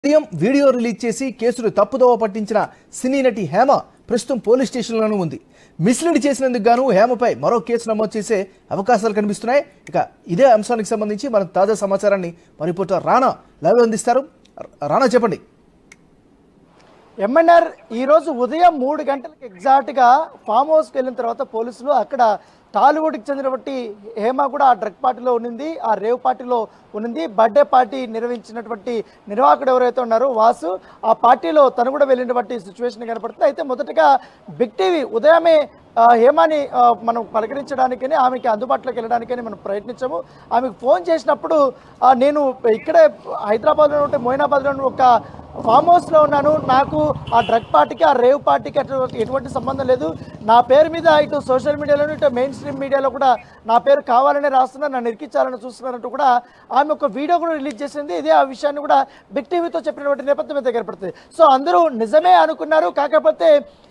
ఉదయం video release చేసి కేసులు తప్పుదోవ పట్టించిన సినీ నటి హేమ ప్రస్తుతం పోలీస్ స్టేషన్లోనూ ఉంది మిస్లీడ్ చేసినందుకు గాను హేమపై మరో కేసు నమోదు చేసే అవకాశాలు కనిపిస్తున్నాయి ఇక ఇదే అంశానికి సంబంధించి మన తాజా సమాచారాన్ని మన రిపోర్టర్ రానా లైవ్ అందిస్తారు రానా చెప్పండి ఎంఎన్ఆర్ ఈరోజు ఉదయం మూడు గంటలకు ఎగ్జాక్ట్గా ఫామ్ హౌస్కి వెళ్ళిన తర్వాత పోలీసులు అక్కడ టాలీవుడ్కి చెందినటువంటి హేమ కూడా ఆ డ్రగ్ పార్టీలో ఉన్నింది ఆ రేవ్ పార్టీలో ఉన్నింది బర్త్డే పార్టీ నిర్వహించినటువంటి నిర్వాహకుడు ఎవరైతే ఉన్నారో వాసు ఆ పార్టీలో తను కూడా వెళ్ళినటువంటి సిచ్యువేషన్ కనపడుతుంది అయితే మొదటగా బిగ్ టీవీ ఉదయమే ఆ, హేమాని ఆ, మనం పలకరించడానికని ఆమెకి అందుబాటులోకి వెళ్ళడానికని మనం ప్రయత్నించాము ఆమెకు ఫోన్ చేసినప్పుడు ఆ, నేను ఇక్కడే హైదరాబాద్లో ఉంటే మోయినాబాద్లో ఒక ఫామ్ హౌస్లో ఉన్నాను నాకు ఆ డ్రగ్ పార్టీకి ఆ రేవ్ పార్టీకి అటువంటి ఎటువంటి సంబంధం లేదు నా పేరు మీద ఇటు సోషల్ మీడియాలోను ఇటు మెయిన్ స్ట్రీమ్ మీడియాలో కూడా నా పేరు కావాలని రాస్తున్నారు నన్ను ఇరికించాలని చూస్తున్నారంటూ కూడా ఆమె ఒక వీడియో కూడా రిలీజ్ చేసింది ఇదే ఆ విషయాన్ని కూడా బిగ్ టీవీతో చెప్పినటువంటి నేపథ్యం అయితే కనపడుతుంది సో అందరూ నిజమే అనుకున్నారు కాకపోతే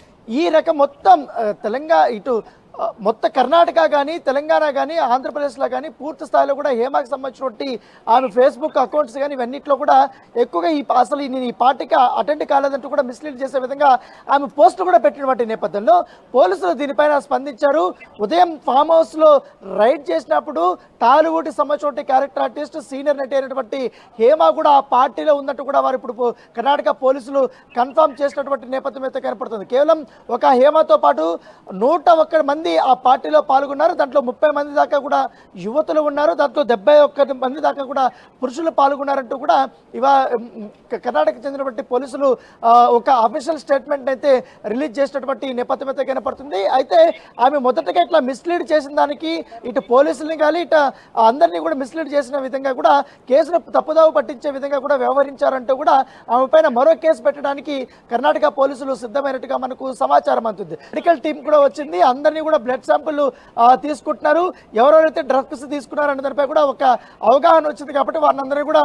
ఈ రకం మొత్తం ఆ, తెలంగాణ ఇటు ఆ, మొత్తం కర్ణాటక కానీ తెలంగాణ కానీ ఆంధ్రప్రదేశ్లో కానీ పూర్తి స్థాయిలో కూడా హేమాకి సంబంధించినటువంటి ఆమె ఫేస్బుక్ అకౌంట్స్ కానీ ఇవన్నిట్లో కూడా ఎక్కువగా ఈ అసలు నేను ఈ పార్టీకి అటెండ్ కాలేదంటూ కూడా మిస్లీడ్ చేసే విధంగా ఆమె పోస్ట్ కూడా పెట్టినటువంటి నేపథ్యంలో పోలీసులు దీనిపైన స్పందించారు ఉదయం ఫామ్ హౌస్లో రైడ్ చేసినప్పుడు టాలీవుడ్కి సంబంధించినటువంటి క్యారెక్టర్ ఆర్టిస్ట్ సీనియర్ నటి అయినటువంటి హేమ కూడా ఆ పార్టీలో ఉన్నట్టు కూడా వారు ఇప్పుడు పో- కర్ణాటక పోలీసులు కన్ఫర్మ్ చేసినటువంటి నేపథ్యం అయితే కనపడుతుంది కేవలం ఒక హేమతో పాటు నూట ఒక్క మంది ఆ పార్టీలో పాల్గొన్నారు దాంట్లో ముప్పై మంది దాకా కూడా యువతులు ఉన్నారు దాంట్లో డెబ్బై ఒక్క మంది దాకా కూడా పురుషులు పాల్గొన్నారంటూ కూడా ఇవా ఉమ్, క- కర్ణాటకకు చెందినటువంటి పోలీసులు ఆ, ఒక అఫీషియల్ స్టేట్మెంట్ అయితే రిలీజ్ చేసినటువంటి నేపథ్యం అయితే కనపడుతుంది అయితే ఆమె మొదటగా ఇట్లా మిస్లీడ్ చేసిన దానికి ఇటు పోలీసుల్ని కానీ ఇటు అందరినీ కూడా మిస్లీడ్ చేసిన విధంగా కూడా కేసును తప్పుదావు పట్టించే విధంగా కూడా వ్యవహరించారంటూ కూడా ఆమె పైన మరో కేసు పెట్టడానికి కర్ణాటక పోలీసులు సిద్ధమైనట్టుగా మనకు సమాచారం అందుతుంది మెడికల్ టీం కూడా వచ్చింది అందరినీ కూడా బ్లడ్ శాంపుల్ తీసుకుంటున్నారు ఎవరెవరైతే డ్రగ్స్ తీసుకున్నారనే దానిపై కూడా ఒక అవగాహన వచ్చింది కాబట్టి వారిని కూడా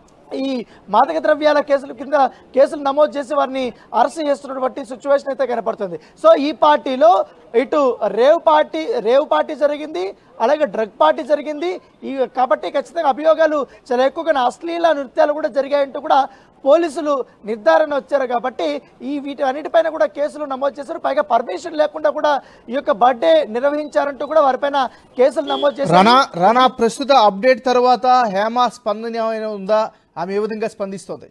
ఈ మాదక ద్రవ్యాల కేసుల కింద కేసులు నమోదు చేసి వారిని అరెస్ట్ చేస్తున్నటువంటి సిచ్యువేషన్ అయితే కనపడుతుంది సో ఈ పార్టీలో ఇటు రేవ్ పార్టీ రేవ్ పార్టీ జరిగింది అలాగే డ్రగ్ పార్టీ జరిగింది ఈ కాబట్టి ఖచ్చితంగా అభియోగాలు చాలా ఎక్కువగా అశ్లీల నృత్యాలు కూడా జరిగాయంటూ కూడా పోలీసులు నిర్ధారణ వచ్చారు కాబట్టి ఈ వీటి అన్నిటిపైన కూడా కేసులు నమోదు చేశారు పైగా పర్మిషన్ లేకుండా కూడా ఈ యొక్క బర్త్డే నిర్వహించారంటూ కూడా వారిపైన కేసులు నమోదు చేశారు రానా రానా ప్రస్తుత అప్డేట్ తర్వాత హేమ స్పందన ఏమైనా ఉందా ఆమె ఏ విధంగా స్పందిస్తోంది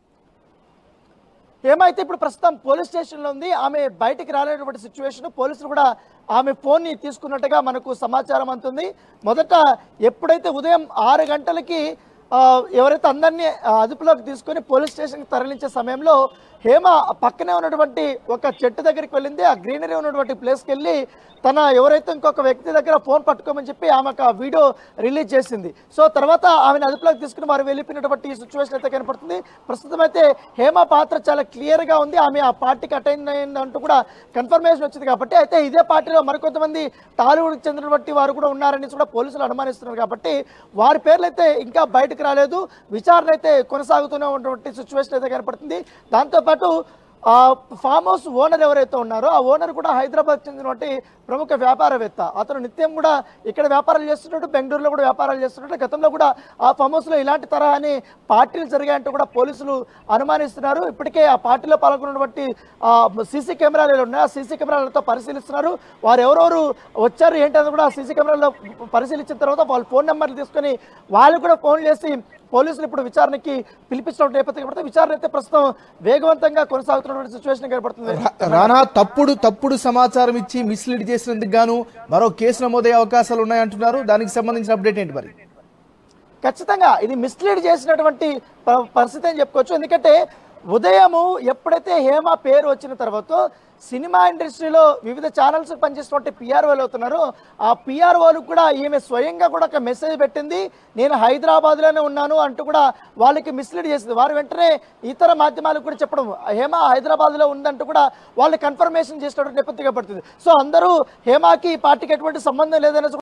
ఏమైతే ఇప్పుడు ప్రస్తుతం పోలీస్ స్టేషన్లో ఉంది ఆమె బయటికి రాలేనటువంటి సిచ్యువేషన్ పోలీసులు కూడా ఆమె ఫోన్ని తీసుకున్నట్టుగా మనకు సమాచారం అందుతుంది మొదట ఎప్పుడైతే ఉదయం ఆరు గంటలకి ఆ, ఎవరైతే అందరినీ ఆ, అదుపులోకి తీసుకొని పోలీస్ స్టేషన్కి తరలించే సమయంలో హేమ పక్కనే ఉన్నటువంటి ఒక చెట్టు దగ్గరికి వెళ్ళింది ఆ గ్రీనరీ ఉన్నటువంటి ప్లేస్కి వెళ్ళి తన ఎవరైతే ఇంకొక వ్యక్తి దగ్గర ఫోన్ పట్టుకోమని చెప్పి ఆమె ఒక వీడియో రిలీజ్ చేసింది సో తర్వాత ఆమెను అదుపులోకి తీసుకుని వారు వెళ్ళిపోయినటువంటి ఈ సిచ్యువేషన్ అయితే కనపడుతుంది ప్రస్తుతం అయితే హేమ పాత్ర చాలా క్లియర్గా ఉంది ఆమె ఆ పార్టీకి అటెండ్ అయిందంటూ కూడా కన్ఫర్మేషన్ వచ్చింది కాబట్టి అయితే ఇదే పార్టీలో మరికొంతమంది టాలీవుడ్కి చెందినటువంటి వారు కూడా ఉన్నారని కూడా పోలీసులు అనుమానిస్తున్నారు కాబట్టి వారి పేర్లు అయితే ఇంకా బయటకు రాలేదు విచారణ అయితే కొనసాగుతూనే ఉన్నటువంటి సిచ్యువేషన్ అయితే కనపడుతుంది దాంతోపాటు ఆ ఫామ్ హౌస్ ఓనర్ ఎవరైతే ఉన్నారో ఆ ఓనర్ కూడా హైదరాబాద్ చెందినటువంటి ప్రముఖ వ్యాపారవేత్త అతను నిత్యం కూడా ఇక్కడ వ్యాపారాలు చేస్తున్నాడు బెంగళూరులో కూడా వ్యాపారాలు చేస్తున్నాడు గతంలో కూడా ఆ ఫామ్ హౌస్లో ఇలాంటి తరహాని పార్టీలు జరిగాయంటూ కూడా పోలీసులు అనుమానిస్తున్నారు ఇప్పటికే ఆ పార్టీలో పాల్గొన్నటువంటి సీసీ కెమెరాలు ఉన్నాయి ఆ సీసీ కెమెరాలతో పరిశీలిస్తున్నారు వారు ఎవరెవరు వచ్చారు ఏంటని కూడా సీసీ కెమెరాలో పరిశీలించిన తర్వాత వాళ్ళ ఫోన్ నెంబర్లు తీసుకొని వాళ్ళు కూడా ఫోన్ చేసి పోలీసులు ఇప్పుడు విచారణకి పిలిపించిన నేపథ్యం కనబడుతుంది విచారణ అయితే ప్రస్తుతం వేగవంతంగా కొనసాగుతున్నటువంటి సిచ్యువేషన్ కనబడుతుంది రానా తప్పుడు తప్పుడు సమాచారం ఇచ్చి మిస్లీడ్ చేసినందుకు గాను మరో కేసు నమోదయ్యే అవకాశాలు ఉన్నాయంటున్నారు దానికి సంబంధించిన అప్డేట్ ఏంటి మరి ఖచ్చితంగా ఇది మిస్లీడ్ చేసినటువంటి ప- పరిస్థితి అని చెప్పుకోవచ్చు ఎందుకంటే ఉదయము ఎప్పుడైతే హేమ పేరు వచ్చిన తర్వాత సినిమా ఇండస్ట్రీలో వివిధ ఛానల్స్ పనిచేసినటువంటి పిఆర్ఓలు అవుతున్నారు ఆ పిఆర్ఓలు కూడా ఈమె స్వయంగా కూడా ఒక మెసేజ్ పెట్టింది నేను హైదరాబాద్లోనే ఉన్నాను అంటూ కూడా వాళ్ళకి మిస్లీడ్ చేసింది వారు వెంటనే ఇతర మాధ్యమాలకు కూడా చెప్పడం హేమ హైదరాబాద్లో ఉందంటూ కూడా వాళ్ళు కన్ఫర్మేషన్ చేసినటువంటి నేపథ్యంగా పడుతుంది సో అందరూ హేమాకి ఈ పార్టీకి ఎటువంటి సంబంధం లేదనేసి